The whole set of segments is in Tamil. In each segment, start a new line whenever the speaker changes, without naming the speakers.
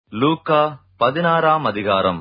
லூக்கா பதினாறாம் அதிகாரம்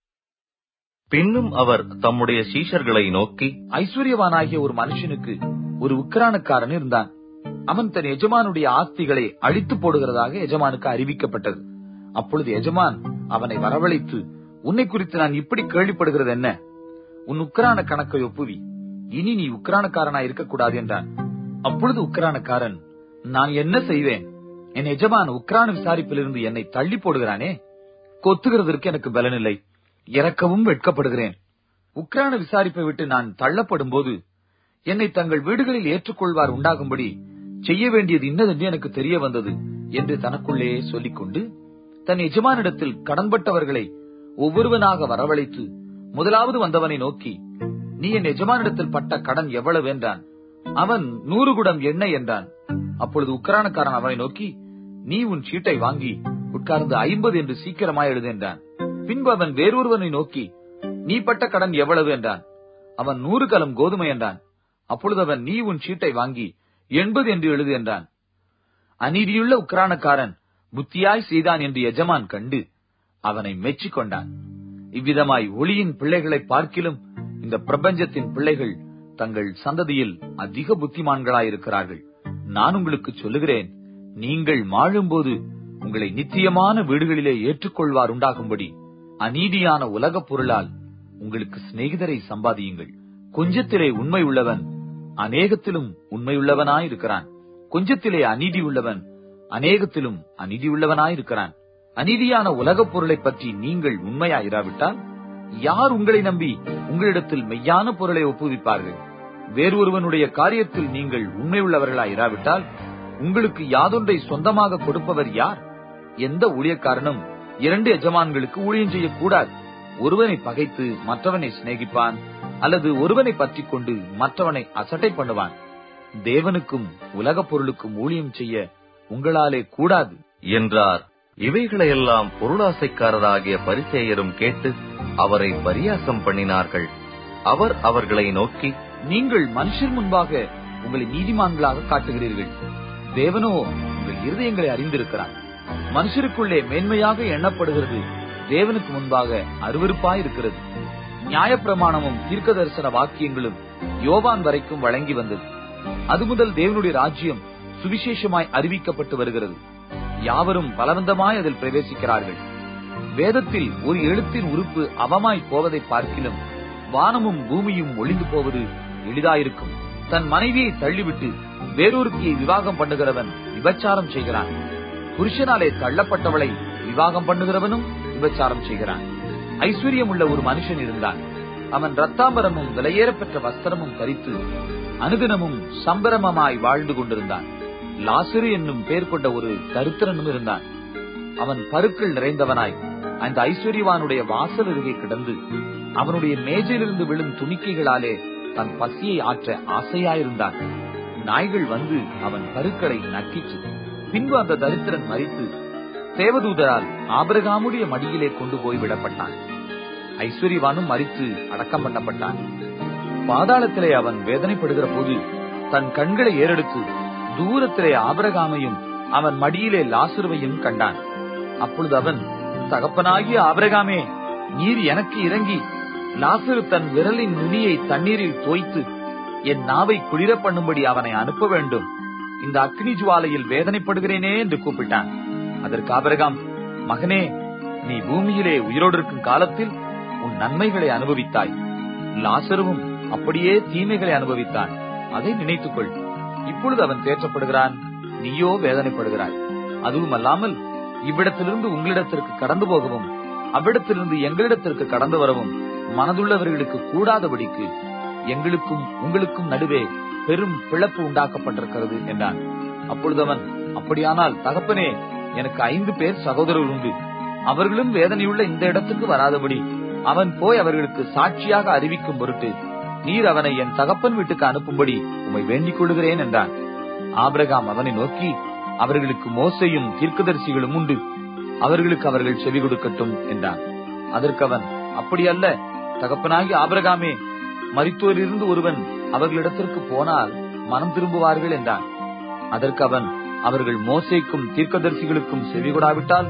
பின்னும் அவர் தம்முடைய சீஷர்களை நோக்கி
ஐஸ்வர்யவானாகிய ஒரு மனுஷனுக்கு ஒரு உக்கிரானக்காரன் இருந்தான் அவன் தன் எஜமானுடைய ஆஸ்திகளை அழித்து போடுகிறதாக எஜமானுக்கு அறிவிக்கப்பட்டது அப்பொழுது எஜமான் அவனை வரவழைத்து உன்னை குறித்து நான் இப்படி கேள்விப்படுகிறது என்ன உன் உக்கிரான கணக்கை ஒப்புவி இனி நீ உக்கிரானக்காரனா இருக்கக்கூடாது என்றான் அப்பொழுது உக்கிரானக்காரன் நான் என்ன செய்வேன் என் எஜமான் உக்ரான விசாரிப்பிலிருந்து என்னை தள்ளி போடுகிறானே கொத்துகிறதற்கு எனக்கு பலனில்லை இறக்கவும் வெட்கப்படுகிறேன் உக்ரான விசாரிப்பை விட்டு நான் தள்ளப்படும் போது என்னை தங்கள் வீடுகளில் ஏற்றுக்கொள்வார் உண்டாகும்படி செய்ய வேண்டியது இன்னதென்று எனக்கு தெரிய வந்தது என்று தனக்குள்ளே சொல்லிக் கொண்டு தன் எஜமானிடத்தில் கடன்பட்டவர்களை ஒவ்வொருவனாக வரவழைத்து முதலாவது வந்தவனை நோக்கி நீ என் எஜமானிடத்தில் பட்ட கடன் எவ்வளவு என்றான் அவன் நூறு குடம் எண்ணெய் என்றான் அப்பொழுது உக்கரானக்காரன் அவனை நோக்கி நீ உன் சீட்டை வாங்கி உட்கார்ந்து ஐம்பது என்று சீக்கிரமாய் எழுது என்றான் பின்பு அவன் வேறொருவனை நோக்கி நீ பட்ட கடன் எவ்வளவு என்றான் அவன் நூறு கலம் கோதுமை என்றான் அப்பொழுது அவன் நீ உன் சீட்டை வாங்கி எண்பது என்று எழுது என்றான் அநீதியுள்ள உக்ரானக்காரன் புத்தியாய் செய்தான் என்று எஜமான் கண்டு அவனை மெச்சிக் கொண்டான் இவ்விதமாய் ஒளியின் பிள்ளைகளை பார்க்கிலும் இந்த பிரபஞ்சத்தின் பிள்ளைகள் தங்கள் சந்ததியில் அதிக புத்திமான்களாயிருக்கிறார்கள் நான் உங்களுக்கு சொல்லுகிறேன் நீங்கள் வாழும்போது உங்களை நித்தியமான வீடுகளிலே ஏற்றுக்கொள்வார் உண்டாகும்படி அநீதியான உலகப் பொருளால் உங்களுக்கு சிநேகிதரை சம்பாதியுங்கள் கொஞ்சத்திலே உண்மை உள்ளவன் அநேகத்திலும் உண்மையுள்ளவனாயிருக்கிறான் கொஞ்சத்திலே அநீதி உள்ளவன் அநேகத்திலும் அநீதி உள்ளவனாயிருக்கிறான் அநீதியான உலகப் பொருளைப் பற்றி நீங்கள் உண்மையாயிராவிட்டால் யார் உங்களை நம்பி உங்களிடத்தில் மெய்யான பொருளை ஒப்புவிப்பார்கள் வேறொருவனுடைய காரியத்தில் நீங்கள் உண்மையுள்ளவர்களாயிராவிட்டால் உங்களுக்கு யாதொன்றை சொந்தமாக கொடுப்பவர் யார் எந்த ஊழியக்காரனும் இரண்டு எஜமான்களுக்கு ஊழியம் செய்யக்கூடாது ஒருவனை பகைத்து மற்றவனை சிநேகிப்பான் அல்லது ஒருவனை பற்றி கொண்டு மற்றவனை அசட்டை பண்ணுவான் தேவனுக்கும் உலகப் பொருளுக்கும் ஊழியம் செய்ய உங்களாலே கூடாது
என்றார் இவைகளையெல்லாம் பொருளாசைக்காரராகிய பரிசேயரும் கேட்டு அவரை பரியாசம் பண்ணினார்கள் அவர் அவர்களை நோக்கி
நீங்கள் மனுஷர் முன்பாக உங்களை நீதிமான்களாக காட்டுகிறீர்கள் தேவனோ உங்கள் இருதயங்களை அறிந்திருக்கிறார் மனுஷருக்குள்ளே மேன்மையாக எண்ணப்படுகிறது தேவனுக்கு முன்பாக அருவருப்பாயிருக்கிறது நியாயப்பிரமாணமும் தீர்க்க தரிசன வாக்கியங்களும் யோவான் வரைக்கும் வழங்கி வந்தது அது முதல் தேவனுடைய ராஜ்யம் சுவிசேஷமாய் அறிவிக்கப்பட்டு வருகிறது யாவரும் பலவந்தமாய் அதில் பிரவேசிக்கிறார்கள் வேதத்தில் ஒரு எழுத்தின் உறுப்பு அவமாய் போவதை பார்க்கிலும் வானமும் பூமியும் ஒளிந்து போவது எளிதாயிருக்கும் தன் மனைவியை தள்ளிவிட்டு வேறொருத்தியை விவாகம் பண்ணுகிறவன் விபச்சாரம் செய்கிறான் புருஷனாலே தள்ளப்பட்டவளை விவாகம் பண்ணுகிறவனும் விபச்சாரம் செய்கிறான் ஐஸ்வர்யம் உள்ள ஒரு மனுஷன் இருந்தான் அவன் ரத்தாம்பரமும் விலையேறப்பெற்ற வஸ்திரமும் தரித்து அனுதினமும் சம்பரமமாய் வாழ்ந்து கொண்டிருந்தான் லாசிறு என்னும் பெயர் கொண்ட ஒரு தரித்திரனும் இருந்தான் அவன் பருக்கள் நிறைந்தவனாய் அந்த ஐஸ்வர்யவானுடைய வாசல் அருகே கிடந்து அவனுடைய மேஜையிலிருந்து விழும் துணிக்கைகளாலே தன் பசியை ஆற்ற ஆசையாயிருந்தான் நாய்கள் வந்து அவன் பருக்களை நக்கிற்று பின்பு அந்த தரித்திரன் மறித்து தேவதூதரால் ஆபிரகாமுடைய மடியிலே கொண்டு போய் விடப்பட்டான் ஐஸ்வர்யவானும் மறித்து அடக்கம் பண்ணப்பட்டான் பாதாளத்திலே அவன் வேதனைப்படுகிற போது தன் கண்களை ஏறெடுத்து தூரத்திலே ஆபிரகாமையும் அவன் மடியிலே லாசுருவையும் கண்டான் அப்பொழுது அவன் தகப்பனாகிய ஆபிரகாமே நீர் எனக்கு இறங்கி லாசரு தன் விரலின் நுனியை தண்ணீரில் தோய்த்து என் நாவை குளிர பண்ணும்படி அவனை அனுப்ப வேண்டும் இந்த அக்னி ஜுவாலையில் வேதனைப்படுகிறேனே என்று கூப்பிட்டான் அதற்கு ஆபிரகாம் மகனே நீ பூமியிலே உயிரோடு இருக்கும் காலத்தில் உன் நன்மைகளை அனுபவித்தாய் லாசருவும் அப்படியே தீமைகளை அனுபவித்தான் அதை நினைத்துக்கொள் இப்பொழுது அவன் தேற்றப்படுகிறான் நீயோ வேதனைப்படுகிறாய் அதுவும் அல்லாமல் இவ்விடத்திலிருந்து உங்களிடத்திற்கு கடந்து போகவும் அவ்விடத்திலிருந்து எங்களிடத்திற்கு கடந்து வரவும் மனதுள்ளவர்களுக்கு கூடாதபடிக்கு எங்களுக்கும் உங்களுக்கும் நடுவே பெரும் பிளப்பு உண்டாக்கப்பட்டிருக்கிறது என்றான் அப்பொழுது அவன் அப்படியானால் தகப்பனே எனக்கு ஐந்து பேர் சகோதரர் உண்டு அவர்களும் வேதனையுள்ள இந்த இடத்துக்கு வராதபடி அவன் போய் அவர்களுக்கு சாட்சியாக அறிவிக்கும் பொருட்டு நீர் அவனை என் தகப்பன் வீட்டுக்கு அனுப்பும்படி உம்மை வேண்டிக் கொள்கிறேன் என்றான் ஆபிரகாம் அவனை நோக்கி அவர்களுக்கு மோசையும் தீர்க்கதரிசிகளும் உண்டு அவர்களுக்கு அவர்கள் செவி கொடுக்கட்டும் என்றான் அதற்கு அவன் அப்படியல்ல தகப்பனாகி ஆபிரகாமே மரித்தோரிலிருந்து ஒருவன் அவர்களிடத்திற்கு போனால் மனம் திரும்புவார்கள் என்றான் அதற்கு அவன் அவர்கள் மோசைக்கும் தீர்க்கதரிசிகளுக்கும் செவி கொடாவிட்டால்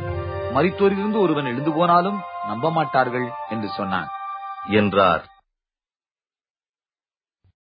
மரித்தோரிலிருந்து ஒருவன் எழுந்து போனாலும் நம்ப மாட்டார்கள் என்று சொன்னான்
என்றார்